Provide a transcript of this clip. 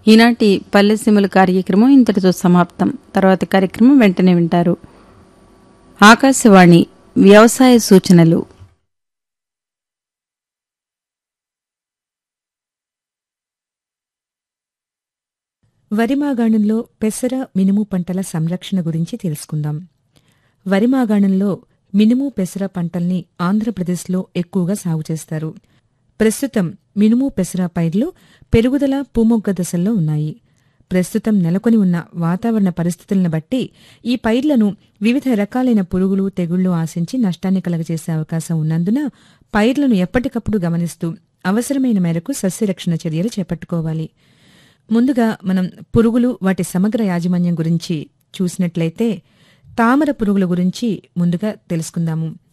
ఈనాటి పల్లెసీమల కార్యక్రమం ఇంతటితో సమాప్తం తర్వాతి కార్యక్రమం వెంటనే వింటారు ఆకాశవాణి వ్యవసాయ సూచనలు వరి మాగాణంలో పెసర మినుము పంటల సంరక్షణ గురించి తెలుసుకుందాం వరి మాగాణంలో మినుము పెసర పంటల్ని ఆంధ్రప్రదేశ్లో ఎక్కువగా సాగు చేస్తారు ప్రస్తుతం మినుము పెసర పైర్లు పెరుగుదల పూమొగ్గ దశల్లో ఉన్నాయి ప్రస్తుతం నెలకొని ఉన్న వాతావరణ పరిస్థితులను బట్టి ఈ పైర్లను వివిధ రకాలైన పురుగులు తెగుళ్లు ఆశించి నష్టాన్ని కలగజేసే అవకాశం ఉన్నందున పైర్లను ఎప్పటికప్పుడు గమనిస్తూ అవసరమైన మేరకు సస్యరక్షణ చర్యలు చేపట్టుకోవాలి ముందుగా మనం పురుగులు వాటి సమగ్ర యాజమాన్యం గురించి చూసినట్లయితే తామర పురుగుల గురించి ముందుగా తెలుసుకుందాము